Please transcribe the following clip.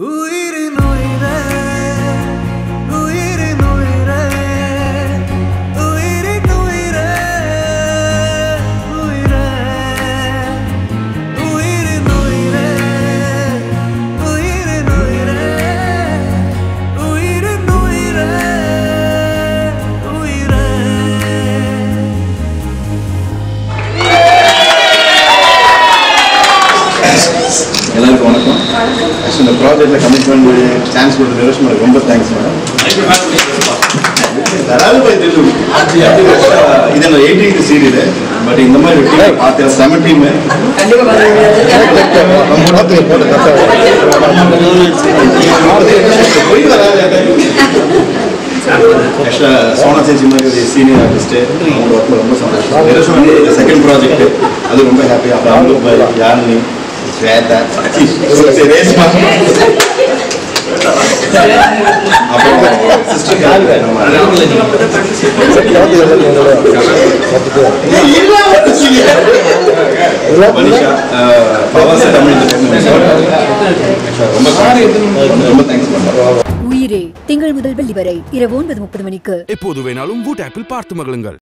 உயிரின் உயிரே உயிரின் உயிரே உயிரின் உயிரே உயிரே உயிரின் உயிரே உயிரின் உயிரே உயிரின் உயிரே உயிரே எல்லாருக்கும் வணக்கம் ஆக்சுவலி இந்த ப்ராஜெக்டில் கமிட்மெண்ட் சான்ஸ் கொடுத்த நிரோஷ் மேடம் ரொம்ப தேங்க்ஸ் மேடம் தராது போய் தெரியும் இது என்ன எயிட்டீன் சீரியல் பட் இந்த மாதிரி ஒரு டீம் பார்த்தேன் செம டீம் ஆக்சுவலாக சோனா சேச்சி மாதிரி ஒரு சீனியர் ஆர்டிஸ்ட்டு அவங்க ஒர்க்கில் ரொம்ப சந்தோஷம் நிரோஷ் மேடம் செகண்ட் ப்ராஜெக்ட் அது ரொம்ப ஹாப்பி அப்புறம் அவங்களுக்கு யாருனி ஸ்வேதா சி, சரி, ரேஷ்மா அப்புறம் சிஸ்டர் மனிஷா பவாச தமிழ் ரொம்ப ரொம்ப தேங்க்ஸ் பண்ணுறேன் உயிரே திங்கள் முதல் வெள்ளி வரை இரவு ஒன்பது முப்பது மணிக்கு எப்போது வேணாலும் வூட் ஆப்பில் பார்த்து மகிழுங்கள்